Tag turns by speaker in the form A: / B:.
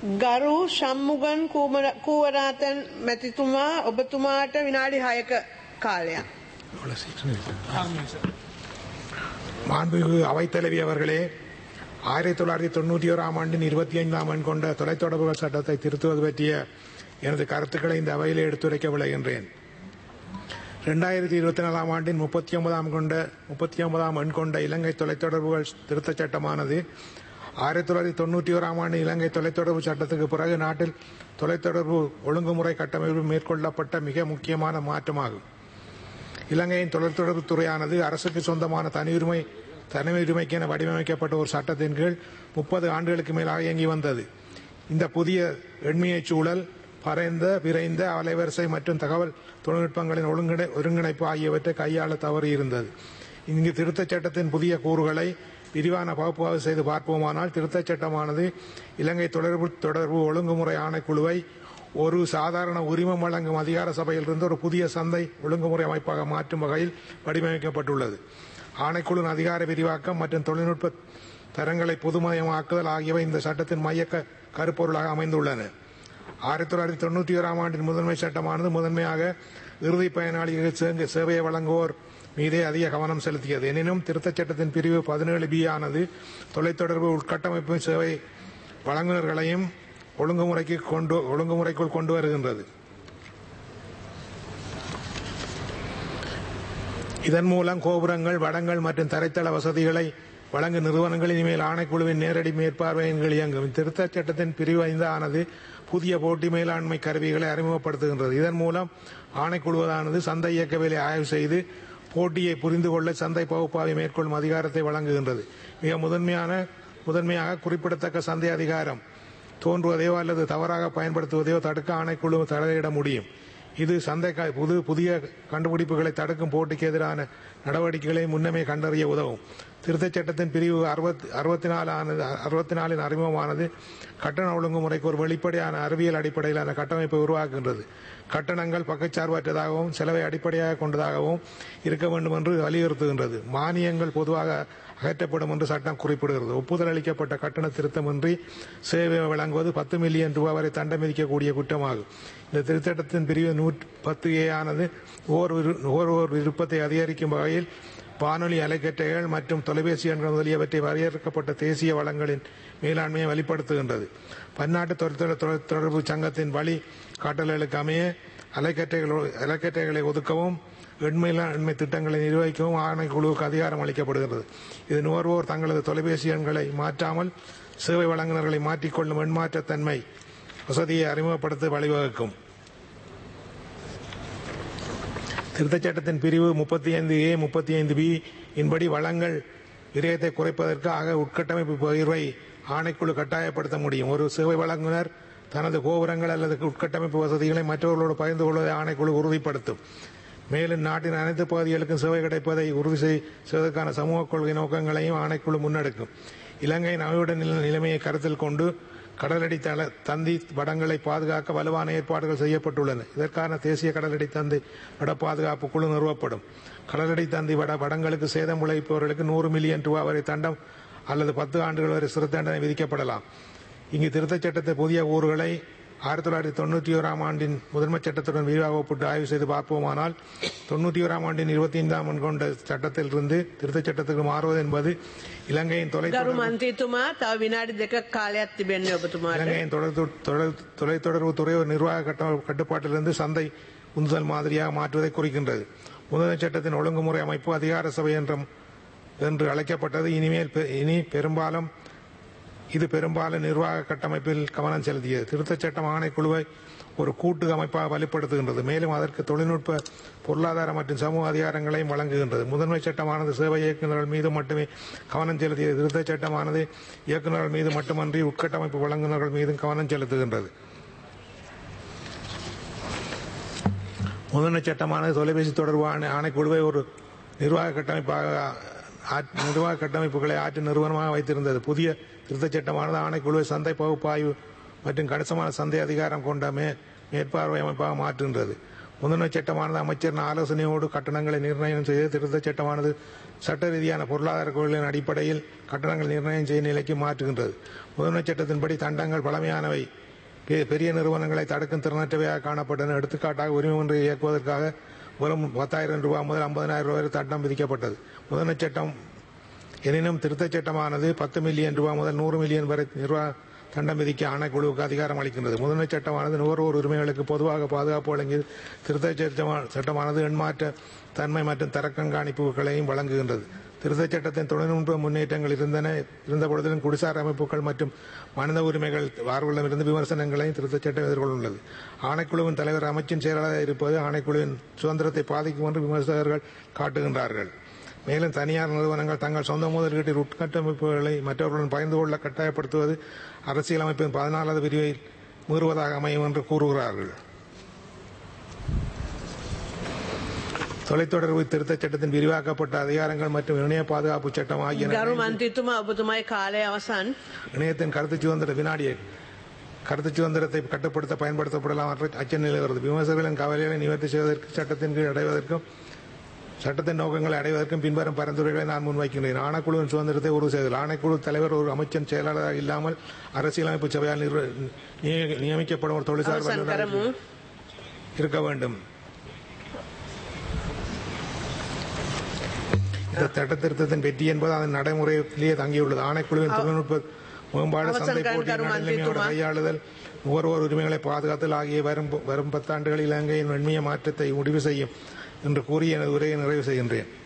A: ගරු ශම්මුගන් කූමර- කූවරාතන් මැතිතුමා ඔබතුමාට විනාඩි හයක කාලයක්.
B: இவ்வளவு சீக்கிரம் இருக்கு. மாண்புமிகு அவைத்தலைவி அவர்களே ஆயிரத்தி தொள்ளாயிரத்தி தொண்ணூற்றி ஓராம் ஆண்டின் இருபத்தி ஐந்தாம் ஆண்டு கொண்ட தொலைத்தொடர்புகள் சட்டத்தை திருத்துவது பற்றிய எனது கருத்துக்களை இந்த அவையில் எடுத்துரைக்க விளைகின்றேன் ரெண்டாயிரத்தி இருபத்தி நாலாம் ஆண்டின் முப்பத்தி ஒன்பதாம் கொண்ட முப்பத்தி ஒன்பதாம் எண் கொண்ட இலங்கை தொலைத்தொடர்புகள் திருத்தச் சட்டமானது ஆயிரத்தி தொள்ளாயிரத்தி தொண்ணூற்றி ஓராம் ஆண்டு இலங்கை தொலைத்தொடர்பு சட்டத்துக்கு பிறகு நாட்டில் தொலைத்தொடர்பு ஒழுங்குமுறை கட்டமைப்பு மேற்கொள்ளப்பட்ட மிக முக்கியமான மாற்றமாகும் இலங்கையின் தொலைத்தொடர்பு துறையானது அரசுக்கு சொந்தமான தனியுரிமை தனியுரிமைக்கென வடிவமைக்கப்பட்ட ஒரு சட்டத்தின் கீழ் முப்பது ஆண்டுகளுக்கு மேலாக இயங்கி வந்தது இந்த புதிய எண்மைய சூழல் பரந்த விரைந்த அலைவரிசை மற்றும் தகவல் தொழில்நுட்பங்களின் ஒருங்கிணை ஒருங்கிணைப்பு ஆகியவற்றை கையாள தவறி இருந்தது இங்கு திருத்தச் சட்டத்தின் புதிய கூறுகளை விரிவான பகுப்பாய்வு செய்து பார்ப்போமானால் திருத்தச் சட்டமானது இலங்கை தொடர்பு தொடர்பு ஒழுங்குமுறை ஆணைக்குழுவை ஒரு சாதாரண உரிமம் வழங்கும் அதிகார சபையிலிருந்து ஒரு புதிய சந்தை ஒழுங்குமுறை அமைப்பாக மாற்றும் வகையில் வடிவமைக்கப்பட்டுள்ளது ஆணைக்குழுவின் அதிகார விரிவாக்கம் மற்றும் தொழில்நுட்ப தரங்களை பொதுமயமாக்குதல் ஆகியவை இந்த சட்டத்தின் மைய க- கருப்பொருளாக அமைந்துள்ளன ஆயிரத்தி தொள்ளாயிரத்தி தொண்ணூற்றி ஓராம் ஆண்டின் முதன்மை சட்டமானது முதன்மையாக இறுதி பயனாளிகளுக்கு சே- சேவையை வழங்குவோர் மீதே அதிக கவனம் செலுத்தியது எனினும் திருத்தச் சட்டத்தின் பிரிவு பதினேழு பி ஆனது தொலைத்தொடர்பு உட்கட்டமைப்பு சேவை வழங்குநர்களையும் ஒழுங்குமுறைக்கு கொண்டு ஒழுங்குமுறைக்குள் கொண்டு வருகின்றது இதன் மூலம் கோபுரங்கள் வடங்கள் மற்றும் தரைத்தள வசதிகளை வழங்கும் நிறுவனங்கள் இனிமேல் ஆணைக்குழுவின் நேரடி மேற்பார்வையின் கீழ் இயங்கும் திருத்தச் சட்டத்தின் பிரிவு ஐந்து ஆனது புதிய போட்டி மேலாண்மை கருவிகளை அறிமுகப்படுத்துகின்றது இதன் மூலம் ஆணைக்குழுவதானது சந்தை இயக்கவியலை ஆய்வு செய்து போட்டியை புரிந்து கொள்ள சந்தை பகுப்பாய்வை மேற்கொள்ளும் அதிகாரத்தை வழங்குகின்றது மிக முதன்மையான முதன்மையாக குறிப்பிடத்தக்க சந்தை அதிகாரம் தோன்றுவதையோ அல்லது தவறாக பயன்படுத்துவதையோ தடுக்க ஆணைக்குழு தலையிட முடியும் இது சந்தை க- புது புதிய கண்டுபிடிப்புகளை தடுக்கும் போட்டிக்கு எதிரான நடவடிக்கைகளை முன்னமே கண்டறிய உதவும் திருத்தச் சட்டத்தின் பிரிவு அறுபத்தி அறுபத்தி நாலானது அறுபத்தி நாலின் அறிமுகமானது கட்டண ஒழுங்குமுறைக்கு ஒரு வெளிப்படையான அறிவியல் அடிப்படையிலான கட்டமைப்பை உருவாக்குகின்றது கட்டணங்கள் பக்கச்சார்பற்றதாகவும் செலவை அடிப்படையாக கொண்டதாகவும் இருக்க வேண்டும் என்று வலியுறுத்துகின்றது மானியங்கள் பொதுவாக அகற்றப்படும் என்று சட்டம் குறிப்பிடுகிறது ஒப்புதல் அளிக்கப்பட்ட கட்டண திருத்தமின்றி சேவை வழங்குவது பத்து மில்லியன் ரூபாய் வரை தண்டம் விதிக்கக்கூடிய குற்றமாகும் இந்த திருத்தட்டத்தின் பிரிவு நூற்றி பத்து ஏ ஆனது ஓர் விரு- நுகர்வோர் விருப்பத்தை அதிகரிக்கும் வகையில் வானொலி அலைக்கற்றைகள் மற்றும் தொலைபேசி எண்கள் முதலியவற்றை வரையறுக்கப்பட்ட தேசிய வளங்களின் மேலாண்மையை வெளிப்படுத்துகின்றது பன்னாட்டு தொலைத்தொடர் தொலை- தொடர்பு சங்கத்தின் வழி காட்டல்களுக்கு அமைய அலைக்கற்றைகள் அலைக்கற்றைகளை ஒதுக்கவும் எண்மையிலா எண்மை திட்டங்களை நிர்வகிக்கவும் ஆணைக்குழுவுக்கு அதிகாரம் அளிக்கப்படுகிறது இது நுகர்வோர் தங்களது தொலைபேசி எண்களை மாற்றாமல் சேவை வழங்குநர்களை மாற்றிக்கொள்ளும் எண்மாற்றத்தன்மை வசதியை அறிமுகப்படுத்த வழிவகுக்கும் திருத்தச் சட்டத்தின் பிரிவு முப்பத்தி ஐந்து ஏ முப்பத்தி ஐந்து பி இன்படி வளங்கள் விரயத்தை குறைப்பதற்காக உட்கட்டமைப்பு பகிர்வை ஆணைக்குழு கட்டாயப்படுத்த முடியும் ஒரு சேவை வழங்குனர் தனது கோபுரங்கள் அல்லது உட்கட்டமைப்பு வசதிகளை மற்றவர்களோடு பகிர்ந்து கொள்வதை ஆணைக்குழு உறுதிப்படுத்தும் மேலும் நாட்டின் அனைத்து பகுதிகளுக்கும் சேவை கிடைப்பதை உறுதி செய்- செய்வதற்கான சமூக கொள்கை நோக்கங்களையும் ஆணைக்குழு முன்னெடுக்கும் இலங்கையின் அமைவிட நில- நிலைமையை கருத்தில் கொண்டு கடலடி தள தந்தி வடங்களை பாதுகாக்க வலுவான ஏற்பாடுகள் செய்யப்பட்டுள்ளன இதற்கான தேசிய கடலடி தந்தி வட பாதுகாப்பு குழு நிறுவப்படும் கடலடி தந்தி வட வடங்களுக்கு சேதம் விளைவிப்பவர்களுக்கு நூறு மில்லியன் ரூபாய் வரை தண்டம் அல்லது பத்து ஆண்டுகள் வரை சிறை தண்டனை விதிக்கப்படலாம் இங்கு திருத்தச் சட்டத்தை புதிய ஊர்களை ஆயிரத்தி தொள்ளாயிரத்தி தொண்ணூற்றி ஓராம் ஆண்டின் முதன்மை சட்டத்துடன் விரிவாக ஒப்பிட்டு ஆய்வு செய்து பார்ப்போமானால் தொண்ணூற்றி ஓராம் ஆண்டின் இருபத்தி ஐந்தாம் ஆண்டு கொண்ட சட்டத்திலிருந்து திருத்தச் சட்டத்துக்கு மாறுவது என்பது இலங்கையின் தொலை
A: ගරු මන්ත්‍රීතුමා තව විනාඩි දෙක කාලයක් තිබෙන්නේ ඔබතුමාට.
B: இலங்கையின் தொடர்பு- தொடர்- தொலைத்தொடர்பு துறை ஒரு நிர்வாக கட்ட- கட்டுப்பாட்டிலிருந்து சந்தை உந்துதல் மாதிரியாக மாற்றுவதை குறிக்கின்றது முதன்மை சட்டத்தின் ஒழுங்குமுறை அமைப்பு அதிகார சபை என்ற என்று அழைக்கப்பட்டது இனிமேல் பெ- இனி பெரும்பாலும் இது பெரும்பாலும் நிர்வாக கட்டமைப்பில் கவனம் செலுத்தியது திருத்தச் சட்டம் ஆணைக்குழுவை ஒரு கூட்டு அமைப்பாக வலுப்படுத்துகின்றது மேலும் அதற்கு தொழில்நுட்ப பொருளாதார மற்றும் சமூக அதிகாரங்களையும் வழங்குகின்றது முதன்மை சட்டமானது சேவை இயக்குநர்கள் மீது மட்டுமே கவனம் செலுத்தியது திருத்தச் சட்டமானது இயக்குநர்கள் மீது மட்டுமன்றி உட்கட்டமைப்பு வழங்குநர்கள் மீதும் கவனம் செலுத்துகின்றது முதன்மை சட்டமானது தொலைபேசி தொடர்பு ஆணை- ஆணைக்குழுவை ஒரு நிர்வாக கட்டமைப்பாக ஆற்- நிர்வாக கட்டமைப்புகளை ஆற்றும் நிறுவனமாக வைத்திருந்தது புதிய திருத்தச் சட்டமானது ஆணைக்குழுவை சந்தை பகுப்பாய்வு மற்றும் கணிசமான சந்தை அதிகாரம் கொண்ட மே மேற்பார்வை அமைப்பாக மாற்றுகின்றது முதன்மை சட்டமானது அமைச்சரின் ஆலோசனையோடு கட்டணங்களை நிர்ணயம் செய்து திருத்தச் சட்டமானது சட்ட ரீதியான பொருளாதார கொள்கைகளின் அடிப்படையில் கட்டணங்கள் நிர்ணயம் செய்யும் நிலைக்கு மாற்றுகின்றது முதன்மை சட்டத்தின்படி தண்டங்கள் பழமையானவை பெ- பெரிய நிறுவனங்களை தடுக்கும் திறனற்றவையாக காணப்பட்டன எடுத்துக்காட்டாக உரிமை ஒன்றை இயக்குவதற்காக வெறும் பத்தாயிரம் ரூபாய் முதல் ஐம்பதனாயிரம் ரூபாய் வரை தண்டம் விதிக்கப்பட்டது முதன்மை சட்டம் எனினும் திருத்தச் சட்டமானது பத்து மில்லியன் ரூபாய் முதல் நூறு மில்லியன் வரை நிர்வாக தண்டம் விதிக்க ஆணைக்குழுவுக்கு அதிகாரம் அளிக்கின்றது முதன்மை சட்டமானது நுகர்வோர் உரிமைகளுக்கு பொதுவாக பாதுகாப்பு வழங்கி திருத்தச் சட்டமா- சட்டமானது எண்மாற்ற தன்மை மற்றும் தர கண்காணிப்புகளையும் வழங்குகின்றது திருத்தச் சட்டத்தின் தொழில்நுட்ப முன்னேற்றங்கள் இருந்தன இருந்த பொழுதிலும் குடிசார் அமைப்புகள் மற்றும் மனித உரிமைகள் ஆர்வலமிருந்து விமர்சனங்களையும் திருத்தச் சட்டம் எதிர்கொண்டுள்ளது ஆணைக்குழுவின் தலைவர் அமைச்சின் செயலாளராக இருப்பது ஆணைக்குழுவின் சுதந்திரத்தை பாதிக்கும் என்று விமர்சகர்கள் காட்டுகின்றார்கள் மேலும் தனியார் நிறுவனங்கள் தங்கள் சொந்த முதலீட்டில் உட்கட்டமைப்புகளை மற்றவர்களுடன் பகிர்ந்து கொள்ள கட்டாயப்படுத்துவது அரசியலமைப்பின் பதினாலாவது பிரிவை மீறுவதாக அமையும் என்று கூறுகிறார்கள் தொலைத்தொடர்பு திருத்தச் சட்டத்தின் விரிவாக்கப்பட்ட அதிகாரங்கள் மற்றும் இணைய பாதுகாப்பு சட்டம் ஆகியன
A: ගරු මන්ත්‍රීතුමා ඔබතුමායි කාලය අවසන්.
B: இணையத்தின் கருத்து சுதந்திர வினாடியை கருத்து சுதந்திரத்தை கட்டுப்படுத்த பயன்படுத்தப்படலாம் என்ற அச்சம் நிலவுகிறது விமர்சகர்களின் கவலைகளை நிவர்த்தி செய்வதற்கு சட்டத்தின் கீழ் அடைவதற்கும் சட்டத்தின் நோக்கங்களை அடைவதற்கும் பின்வரும் பரிந்துரைகளை நான் முன்வைக்கின்றேன் ஆணைக்குழுவின் சுதந்திரத்தை உறுதி செய்தல் ஆணைக்குழு தலைவர் ஒரு அமைச்சன் செயலாளராக இல்லாமல் அரசியலமைப்பு சபையால் நிர்வ- நிய- நியமிக்கப்படும் ஒரு தொழிற்சார்
A: අවසන්
B: வல்லுநராக
A: කරමු.
B: இருக்க வேண்டும் இந்த சட்ட திருத்தத்தின் வெற்றி என்பது அதன் நடைமுறையிலேயே தங்கியுள்ளது ஆணைக்குழுவின் தொழில்நுட்ப மேம்பாடு
A: அவசர
B: சந்தை போட்டி
A: கண்காணிப்பு
B: நடுநிலைமையோடு
A: மந்திரித்துவம்.
B: கையாளுதல் நுகர்வோர் உரிமைகளை பாதுகாத்தல் ஆகிய வரும் வரும் பத்தாண்டுகளில் இலங்கையின் வெண்மைய மாற்றத்தை முடிவு செய்யும் என்று கூறி எனது உரையை நிறைவு செய்கின்றேன்